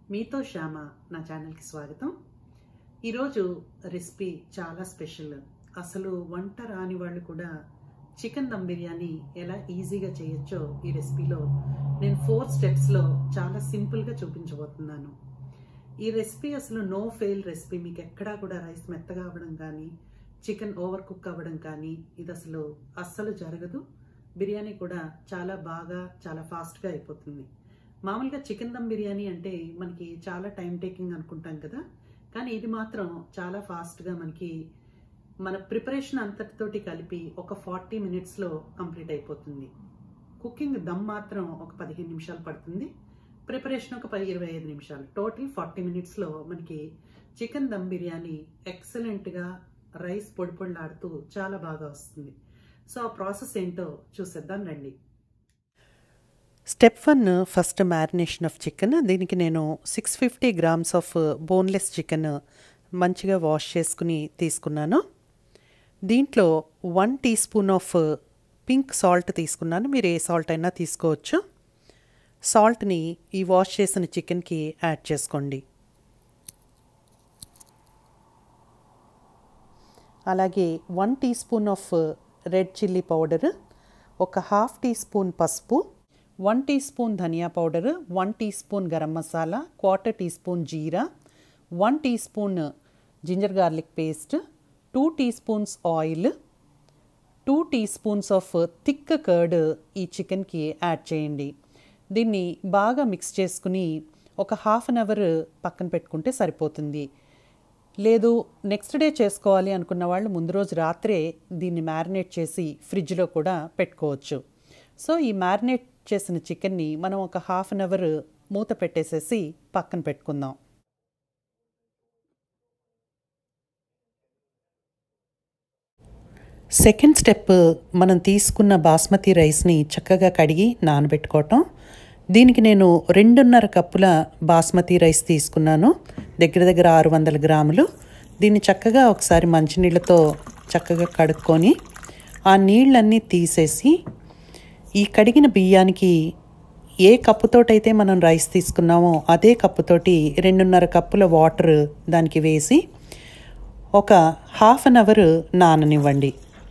మీతో శ్యామ నా ఛానల్కి స్వాగతం ఈరోజు రెసిపీ చాలా స్పెషల్ అసలు వంట రాని వాళ్ళు కూడా చికెన్ దమ్ బిర్యానీ ఎలా ఈజీగా చేయొచ్చో ఈ రెసిపీలో నేను ఫోర్ స్టెప్స్లో చాలా సింపుల్గా చూపించబోతున్నాను ఈ రెసిపీ అసలు నో ఫెయిల్ రెసిపీ మీకు ఎక్కడా కూడా రైస్ మెత్తగా అవ్వడం కానీ చికెన్ ఓవర్ కుక్ అవ్వడం కానీ ఇది అసలు అస్సలు జరగదు బిర్యానీ కూడా చాలా బాగా చాలా ఫాస్ట్గా అయిపోతుంది మామూలుగా చికెన్ దమ్ బిర్యానీ అంటే మనకి చాలా టైం టేకింగ్ అనుకుంటాం కదా కానీ ఇది మాత్రం చాలా ఫాస్ట్గా మనకి మన ప్రిపరేషన్ అంతటితోటి కలిపి ఒక ఫార్టీ మినిట్స్లో కంప్లీట్ అయిపోతుంది కుకింగ్ దమ్ మాత్రం ఒక పదిహేను నిమిషాలు పడుతుంది ప్రిపరేషన్ ఒక పది ఇరవై ఐదు నిమిషాలు టోటల్ ఫార్టీ మినిట్స్లో మనకి చికెన్ దమ్ బిర్యానీ ఎక్సలెంట్గా రైస్ పొడి పొడిలాడుతూ చాలా బాగా వస్తుంది సో ఆ ప్రాసెస్ ఏంటో చూసేద్దాం రండి step one first marination of chicken దీనికి నేను six fifty grams of boneless chicken మంచిగా వాష్ చేసుకుని తీసుకున్నాను దీంట్లో one teaspoon of pink salt తీసుకున్నాను మీరు ఏ సాల్ట్ అయినా తీసుకోవచ్చు సాల్ట్ని ఈ వాష్ చేసిన చికెన్కి యాడ్ చేసుకోండి అలాగే one teaspoon of red chilli powder ఒక హాఫ్ టీ స్పూన్ పసుపు వన్ టీ స్పూన్ ధనియా powder one teaspoon garam masala quarter teaspoon జీరా one teaspoon ginger garlic paste two teaspoons oil two teaspoons of thick curd ఈ చికెన్కి add చేయండి దీన్ని బాగా mix చేసుకుని ఒక హాఫ్ అన్ అవర్ పక్కన పెట్టుకుంటే సరిపోతుంది లేదు నెక్స్ట్ డే చేసుకోవాలి అనుకున్న వాళ్ళు ముందు రోజు రాత్రే దీన్ని మ్యారినేట్ చేసి ఫ్రిడ్జ్లో కూడా పెట్టుకోవచ్చు సో ఈ మ్యారినేట్ చేసిన చికెన్ని మనం ఒక హాఫ్ అన్ అవర్ మూత పెట్టేసేసి పక్కన పెట్టుకుందాం సెకండ్ స్టెప్ మనం తీసుకున్న బాస్మతి రైస్ని చక్కగా కడిగి నానబెట్టుకోవటం దీనికి నేను రెండున్నర కప్పుల బాస్మతి రైస్ తీసుకున్నాను దగ్గర దగ్గర ఆరు వందల గ్రాములు దీన్ని చక్కగా ఒకసారి మంచినీళ్ళతో చక్కగా కడుక్కొని ఆ నీళ్ళన్నీ తీసేసి ఈ కడిగిన బియ్యానికి ఏ కప్పుతోటైతే మనం రైస్ తీసుకున్నామో అదే కప్పుతోటి రెండున్నర కప్పుల వాటర్ దానికి వేసి ఒక హాఫ్ అన్ అవర్ నాననివ్వండి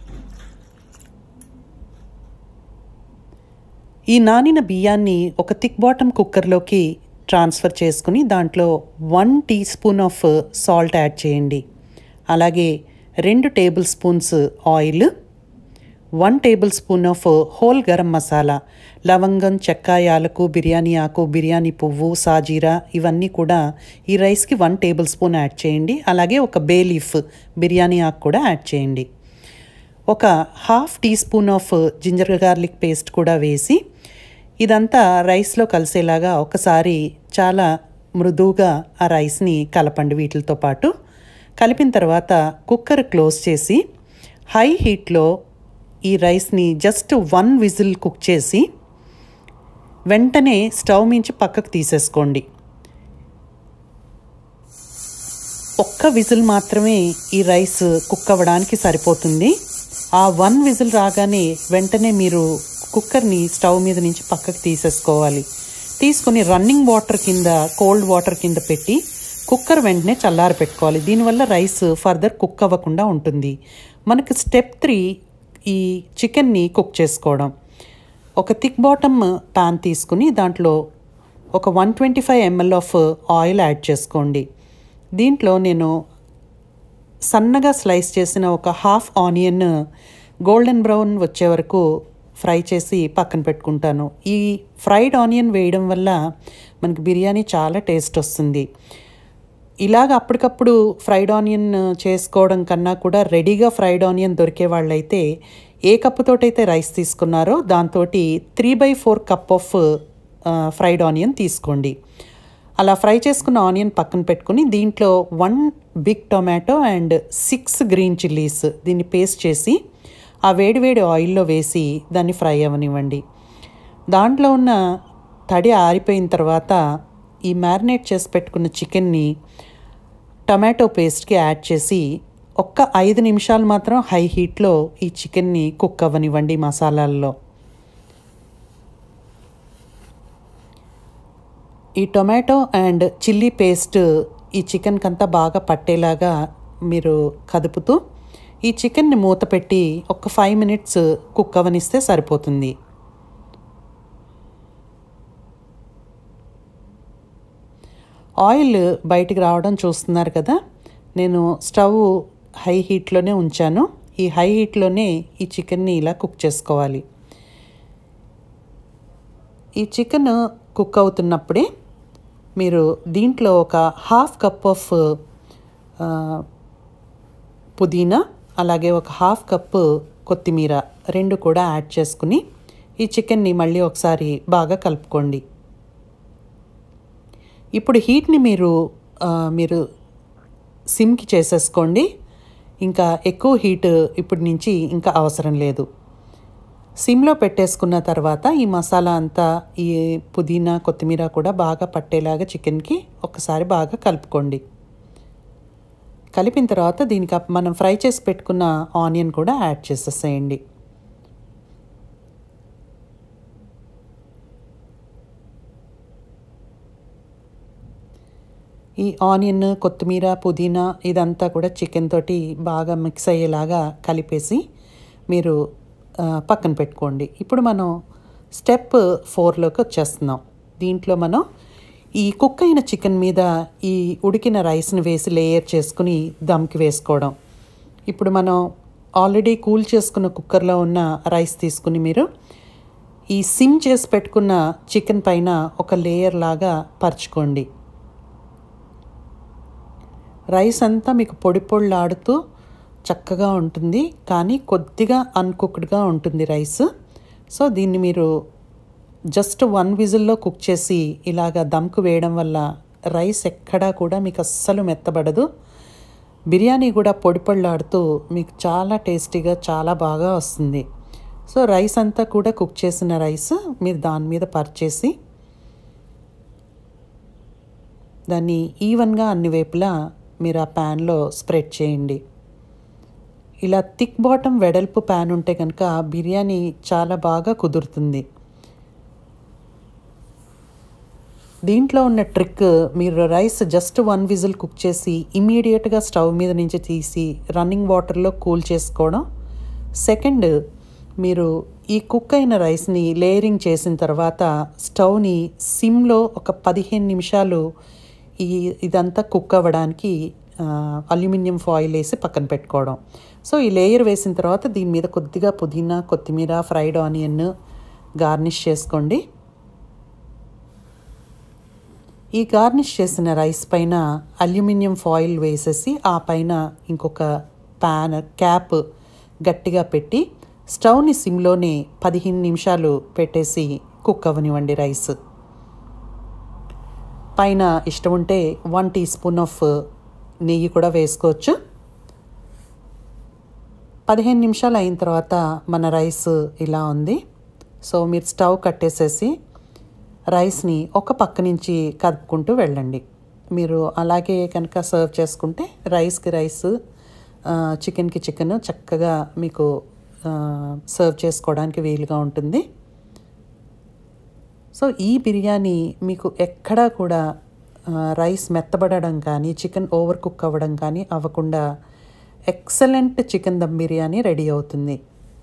ఈ నానిన బియ్యాన్ని ఒక థిక్ బాటమ్ కుక్కర్లోకి ట్రాన్స్ఫర్ చేసుకుని దాంట్లో one teaspoon of salt add చేయండి అలాగే రెండు tablespoons oil one tablespoon of whole garam masala లవంగం చెక్క యాలకు బిర్యానీ ఆకు బిర్యానీ పువ్వు సాజీరా ఇవన్నీ కూడా ఈ రైస్కి వన్ టేబుల్ స్పూన్ యాడ్ చేయండి అలాగే ఒక బే లీఫ్ బిర్యానీ ఆకు కూడా యాడ్ చేయండి ఒక half teaspoon of ginger garlic paste కూడా వేసి ఇదంతా రైస్లో కలిసేలాగా ఒకసారి చాలా మృదువుగా ఆ రైస్ని కలపండి వీటితో పాటు కలిపిన తర్వాత కుక్కర్ క్లోజ్ చేసి హై హీట్లో ఈ రైస్ని జస్ట్ వన్ విజిల్ కుక్ చేసి వెంటనే స్టవ్ మించి పక్కకు తీసేసుకోండి ఒక్క విజిల్ మాత్రమే ఈ రైస్ కుక్ అవ్వడానికి సరిపోతుంది ఆ వన్ విజిల్ రాగానే వెంటనే మీరు కుక్కర్ని స్టవ్ మీద నుంచి పక్కకు తీసేసుకోవాలి తీసుకుని రన్నింగ్ వాటర్ కింద కోల్డ్ వాటర్ కింద పెట్టి కుక్కర్ వెంటనే చల్లారి పెట్టుకోవాలి దీనివల్ల రైస్ ఫర్దర్ కుక్ అవ్వకుండా ఉంటుంది మనకు స్టెప్ త్రీ ఈ చికెన్ని కుక్ చేసుకోవడం ఒక థిక్ బాటమ్ పాన్ తీసుకుని దాంట్లో ఒక one twenty five ML of oil add చేసుకోండి దీంట్లో నేను సన్నగా స్లైస్ చేసిన ఒక హాఫ్ ఆనియన్ గోల్డెన్ బ్రౌన్ వచ్చే వరకు ఫ్రై చేసి పక్కన పెట్టుకుంటాను ఈ ఫ్రైడ్ ఆనియన్ వేయడం వల్ల మనకి బిర్యానీ చాలా టేస్ట్ వస్తుంది ఇలాగ అప్పటికప్పుడు ఫ్రైడ్ ఆనియన్ చేసుకోవడం కన్నా కూడా రెడీగా ఫ్రైడ్ ఆనియన్ దొరికే వాళ్ళైతే ఏ కప్పుతోటైతే రైస్ తీసుకున్నారో దాంతో three by four cup of fried onion తీసుకోండి అలా ఫ్రై చేసుకున్న ఆనియన్ పక్కన పెట్టుకుని దీంట్లో one big tomato and six green chillies దీన్ని పేస్ట్ చేసి ఆ వేడివేడి ఆయిల్లో వేసి దాన్ని ఫ్రై అవ్వనివ్వండి దాంట్లో ఉన్న తడి ఆరిపోయిన తర్వాత ఈ మ్యారినేట్ చేసి పెట్టుకున్న చికెన్ని టమాటో పేస్ట్కి యాడ్ చేసి ఒక్క ఐదు నిమిషాలు మాత్రం హై హీట్లో ఈ చికెన్ని కుక్ అవ్వనివ్వండి మసాలాల్లో ఈ టొమాటో అండ్ చిల్లీ పేస్ట్ ఈ చికెన్కి అంతా బాగా పట్టేలాగా మీరు కదుపుతూ ఈ చికెన్ని మూత పెట్టి ఒక ఫైవ్ మినిట్స్ కుక్ అవనిస్తే సరిపోతుంది ఆయిల్ బయటికి రావడం చూస్తున్నారు కదా నేను స్టవ్ హై హీట్లోనే ఉంచాను ఈ హై హీట్లోనే ఈ చికెన్ని ఇలా కుక్ చేసుకోవాలి ఈ చికెన్ కుక్ అవుతున్నప్పుడే మీరు దీంట్లో ఒక హాఫ్ కప్ ఆఫ్ పుదీనా అలాగే ఒక హాఫ్ కప్పు కొత్తిమీర రెండు కూడా యాడ్ చేసుకుని ఈ చికెన్ని మళ్ళీ ఒకసారి బాగా కలుపుకోండి ఇప్పుడు హీట్ని మీరు ఆ, మీరు సిమ్కి చేసేసుకోండి ఇంకా ఎక్కువ హీట్ ఇప్పటి నుంచి ఇంకా అవసరం లేదు సిమ్లో పెట్టేసుకున్న తర్వాత ఈ మసాలా అంతా ఈ పుదీనా కొత్తిమీర కూడా బాగా పట్టేలాగా చికెన్కి ఒకసారి బాగా కలుపుకోండి కలిపిన తర్వాత దీనికి అప్- మనం ఫ్రై చేసి పెట్టుకున్న ఆనియన్ కూడా యాడ్ చేసేసేయండి ఈ ఆనియన్ కొత్తిమీర పుదీనా ఇదంతా కూడా చికెన్ తోటి బాగా మిక్స్ అయ్యేలాగా కలిపేసి మీరు ఆ, పక్కన పెట్టుకోండి ఇప్పుడు మనం స్టెప్ ఫోర్లోకి వచ్చేస్తున్నాం దీంట్లో మనం ఈ కుక్ అయిన చికెన్ మీద ఈ ఉడికిన రైస్ని వేసి లేయర్ చేసుకుని దమ్కి వేసుకోవడం ఇప్పుడు మనం ఆల్రెడీ కూల్ చేసుకున్న కుక్కర్లో ఉన్న రైస్ తీసుకుని మీరు ఈ సిమ్ చేసి పెట్టుకున్న చికెన్ పైన ఒక లేయర్ లాగా పరుచుకోండి రైస్ అంతా మీకు పొడి పొళ్ళాడుతూ చక్కగా ఉంటుంది కానీ కొద్దిగా అన్కుక్డ్గా ఉంటుంది రైస్ సో దీన్ని మీరు జస్ట్ వన్ విజిల్లో కుక్ చేసి ఇలాగ దమ్కు వేయడం వల్ల రైస్ ఎక్కడా కూడా మీకు అస్సలు మెత్తబడదు బిర్యానీ కూడా పొడి పొళ్ళాడుతూ మీకు చాలా టేస్టీగా చాలా బాగా వస్తుంది సో రైస్ అంతా కూడా కుక్ చేసిన రైస్ మీరు దాని మీద పరిచేసి దాన్ని ఈవెన్గా అన్ని వైపులా మీరు ఆ ప్యాన్లో స్ప్రెడ్ చేయండి ఇలా థిక్ బాటమ్ వెడల్పు ప్యాన్ ఉంటే కనుక బిర్యానీ చాలా బాగా కుదురుతుంది దీంట్లో ఉన్న ట్రిక్ మీరు rice just one whistle cook చేసి ఇమీడియట్గా స్టవ్ మీద నుంచి తీసి రన్నింగ్ వాటర్లో కూల్ చేసుకోవడం సెకండ్ మీరు ఈ కుక్ అయిన రైస్ని లేయరింగ్ చేసిన తర్వాత స్టవ్ని సిమ్లో ఒక పదిహేను నిమిషాలు ఈ ఇదంతా కుక్ అవ్వడానికి ఆ, అల్యూమినియం ఫాయిల్ వేసి పక్కన పెట్టుకోవడం సో ఈ లేయర్ వేసిన తర్వాత దీని మీద కొద్దిగా పుదీనా కొత్తిమీర ఫ్రైడ్ ఆనియన్ గార్నిష్ చేసుకోండి ఈ గార్నిష్ చేసిన రైస్ పైన అల్యూమినియం ఫాయిల్ వేసేసి ఆ పైన ఇంకొక ప్యాన్ క్యాప్ గట్టిగా పెట్టి స్టవ్ని సిమ్లోనే పదిహేను నిమిషాలు పెట్టేసి కుక్ అవ్వనివ్వండి రైస్ పైన ఇష్టం ఉంటే వన్ టీ స్పూన్ ఆఫ్ నెయ్యి కూడా వేసుకోవచ్చు పదిహేను నిమిషాలు అయిన తర్వాత మన రైస్ ఇలా ఉంది సో మీరు స్టవ్ కట్టేసేసి రైస్ని ఒక పక్క నుంచి కదుపుకుంటూ వెళ్ళండి మీరు అలాగే కనుక సర్వ్ చేసుకుంటే రైస్కి రైస్ చికెన్కి చికెన్ చక్కగా మీకు సర్వ్ చేసుకోవడానికి వీలుగా ఉంటుంది సో ఈ బిర్యానీ మీకు ఎక్కడా కూడా ఆ, రైస్ మెత్తబడడం కానీ చికెన్ ఓవర్ కుక్ అవ్వడం కానీ అవ్వకుండా excellent chicken dum biryani ready అవుతుంది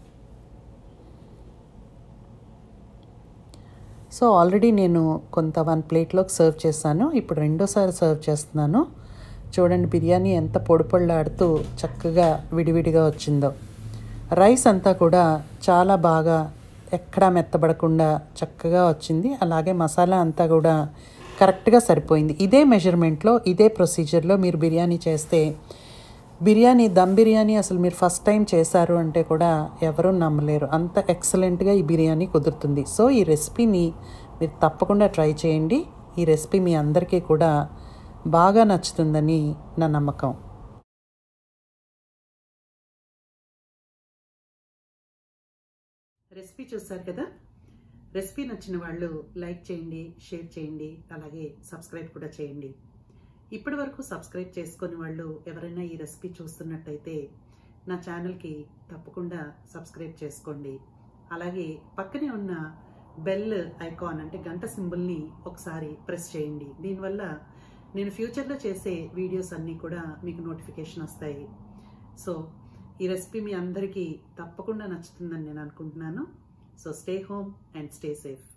సో ఆల్రెడీ నేను కొంత వన్ ప్లేట్లోకి సర్వ్ చేశాను ఇప్పుడు రెండోసారి సర్వ్ చేస్తున్నాను చూడండి బిర్యానీ ఎంత పొడి పొళ్ళాడుతూ చక్కగా విడివిడిగా వచ్చిందో రైస్ అంతా కూడా చాలా బాగా ఎక్కడా మెత్తబడకుండా చక్కగా వచ్చింది అలాగే మసాలా అంతా కూడా కరెక్ట్గా సరిపోయింది ఇదే మెజర్మెంట్లో ఇదే ప్రొసీజర్లో మీరు బిర్యానీ చేస్తే బిర్యానీ దమ్ బిర్యానీ అసలు మీరు ఫస్ట్ టైం చేశారు అంటే కూడా ఎవరూ నమ్మలేరు అంత ఎక్సలెంట్గా ఈ బిర్యానీ కుదురుతుంది సో ఈ రెసిపీని మీరు తప్పకుండా ట్రై చేయండి ఈ రెసిపీ మీ అందరికీ కూడా బాగా నచ్చుతుందని నా నమ్మకం రెసిపీ చూస్తారు కదా రెసిపీ నచ్చిన వాళ్ళు లైక్ చేయండి షేర్ చేయండి అలాగే సబ్స్క్రైబ్ కూడా చేయండి ఇప్పటి వరకు సబ్స్క్రైబ్ చేసుకుని వాళ్ళు ఎవరైనా ఈ రెసిపీ చూస్తున్నట్టయితే నా ఛానల్కి తప్పకుండా సబ్స్క్రైబ్ చేసుకోండి అలాగే పక్కనే ఉన్న బెల్ ఐకాన్ అంటే గంట సింబల్ని ఒకసారి ప్రెస్ చేయండి దీనివల్ల నేను ఫ్యూచర్లో చేసే వీడియోస్ అన్నీ కూడా మీకు నోటిఫికేషన్ వస్తాయి సో ఈ రెసిపీ మీ అందరికీ తప్పకుండా నచ్చుతుందని నేను అనుకుంటున్నాను so stay home and stay safe